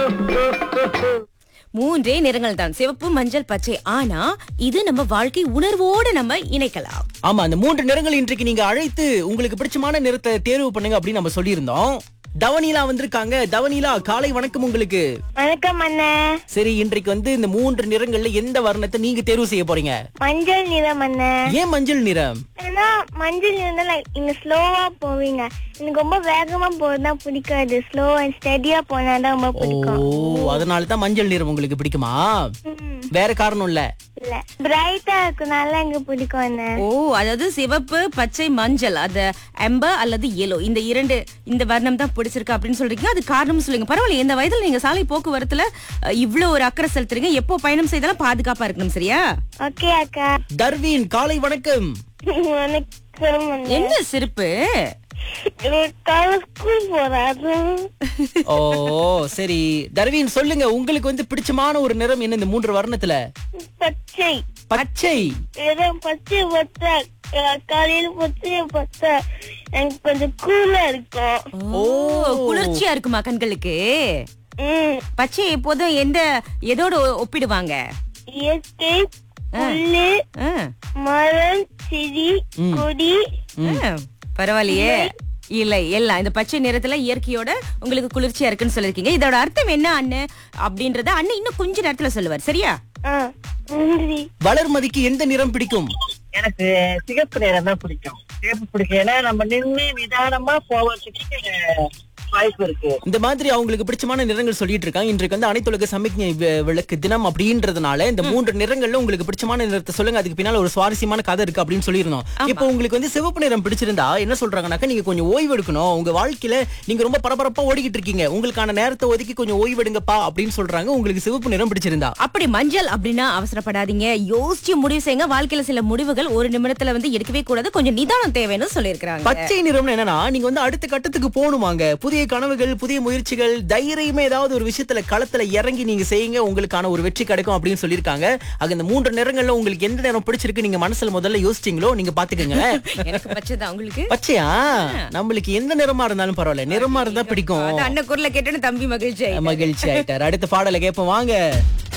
மூன்றே நிறங்கள் தான் சிவப்பு மஞ்சள் பச்சை ஆனா இது நம்ம வாழ்க்கை உணர்வோடு நம்ம இணைக்கலாம் ஆமா அந்த மூன்று நிறங்கள் இன்றைக்கு நீங்க அழைத்து உங்களுக்கு பிடிச்சமான நிறத்தை தேர்வு பண்ணுங்க அப்படின்னு நம்ம சொல்லியிருந்தோம் தவனிலா வந்திருக்காங்க தவனிலா காலை வணக்கம் உங்களுக்கு வணக்கம் அண்ணா சரி இன்றைக்கு வந்து இந்த மூன்று நிறங்கள்ல எந்த வர்ணத்தை நீங்க தேர்வு செய்ய போறீங்க மஞ்சள் நிறம் அண்ணா ஏன் மஞ்சள் நிறம் ஏன்னா மஞ்சள் நிறம் லைக் நீங்க ஸ்லோவா போவீங்க எனக்கு ரொம்ப வேகமா போறதுதான் பிடிக்காது ஸ்லோ அண்ட் ஸ்டெடியா போனாதான் ரொம்ப ஓ பிடிக்கும் அதனால தான் மஞ்சள் நிறம் உங்களுக்கு பிடிக்குமா ம், வேற காரணம் இல்ல இல்ல பிரைட்டா இருக்கனால எனக்கு பிடிக்கும் அண்ணா ஓ அதாவது சிவப்பு பச்சை மஞ்சள் அது அம்பர் அல்லது எல்லோ இந்த இரண்டு இந்த வர்ணம் தான் பிடிச்சிருக்கு அப்படின்னு சொல்றீங்க அது காரணம் சொல்லுங்க பரவாயில்ல இந்த வயதுல நீங்க சாலை போக்குவரத்துல அஹ், இவ்வளவு ஒரு அக்கறை செலுத்துறீங்க எப்போ பயணம் செய்தாலும் பாதுகாப்பா இருக்கணும் சரியா ஓகே அக்கா தர்வீன் காலை வணக்கம் வணக்கம் அண்ணா என்ன சிரிப்பு காலை ஸ்கூல் போறாரு ஓ சரி தர்வீன் சொல்லுங்க உங்களுக்கு வந்து பிடிச்சமான ஒரு நிறம் என்ன இந்த மூன்று வர்ணத்துல பச்சை பச்சை வெறும் பச்சை பச்சை காலையில பச்சை பச்சை எனக்கு கொஞ்சம் கூலா இருக்கும் ஓ குளிர்ச்சியா இருக்குமா கண்களுக்கு ம் பச்சை எப்போதும் எந்த எதோட ஒ- ஒப்பிடுவாங்க இயற்கை புல்லு ஆ, மரம் செடி கொடி ஆ, பரவாயில்லையே இல்லை எல்லாம் இந்த பச்சை நிறத்துல இயற்கையோட உங்களுக்கு குளிர்ச்சியா இருக்குன்னு சொல்லிருக்கீங்க இதோட அர்த்தம் என்ன அண்ணு அப்படின்றத அண்ணன் இன்னும் கொஞ்ச நேரத்துல சொல்லுவார் சரியா ஆ நன்றி வளர்மதிக்கு எந்த நிறம் பிடிக்கும் எனக்கு சிகப்பு நிறம் தான் பிடிக்கும் சிகப்பு பிடிக்கும் ஏன்னா நம்ம நின்று நிதானமா போவதுக்கு வாய்ப்பு இருக்கு இந்த மாதிரி அவங்களுக்கு பிடிச்சமான நிறங்கள் சொல்லிட்டு இருக்காங்க இன்றைக்கு வந்து அனைத்துலக சமிக்ஞை வி- விளக்கு தினம் அப்படின்றதுனால இந்த மூன்று நிறங்கள்ல உங்களுக்கு பிடிச்சமான நிறத்தை சொல்லுங்க அதுக்கு பின்னால ஒரு சுவாரஸ்யமான கதை இருக்கு அப்படின்னு சொல்லியிருந்தோம் இப்போ உங்களுக்கு வந்து சிவப்பு நிறம் பிடிச்சிருந்தா என்ன சொல்றாங்கன்னாக்கா நீங்க கொஞ்சம் ஓய்வு எடுக்கணும் உங்க வாழ்க்கையில நீங்க ரொம்ப பரபரப்பா ஓடிக்கிட்டு இருக்கீங்க உங்களுக்கான நேரத்தை ஒதுக்கி கொஞ்சம் ஓய்வு எடுங்கப்பா அப்படின்னு சொல்றாங்க உங்களுக்கு சிவப்பு நிறம் பிடிச்சிருந்தா அப்படி மஞ்சள் அப்படின்னா அவசரப்படாதீங்க யோசிச்சு முடிவு செய்யுங்க வாழ்க்கையில சில முடிவுகள் ஒரு நிமிடத்துல வந்து எடுக்கவே கூடாது கொஞ்சம் நிதானம் தேவைன்னு சொல்லியிருக்கிறாங்க பச்சை நிறம்னு என்னன்னா நீங்க வந்து அடுத்த கட்டத்துக்கு போகணுமாங்க புதிய கனவுகள் புதிய முயற்சிகள் தைரியமே ஏதாவது ஒரு விஷயத்துல களத்துல இறங்கி நீங்க செய்யுங்க உங்களுக்கான ஒரு வெற்றி கிடைக்கும் அப்படின்னு சொல்லியிருக்காங்க ஆக இந்த மூன்று நிறங்கள்ல உங்களுக்கு எந்த நிறம் பிடிச்சிருக்கு நீங்க மனசுல முதல்ல யோசிச்சீங்களோ நீங்க பாத்துக்கோங்க எனக்கு பச்சை தான் உங்களுக்கு பச்சையா நம்மளுக்கு எந்த நிறமா இருந்தாலும் பரவாயில்ல நிறமா இருந்தா பிடிக்கும் அது அண்ணன் குரலை கேட்டோன்னு தம்பி மகிழ்ச்சி ஆயிட்டாரு. மகிழ்ச்சி ஆயிட்டார் அடுத்த பாடலை கேட்போம் வாங்க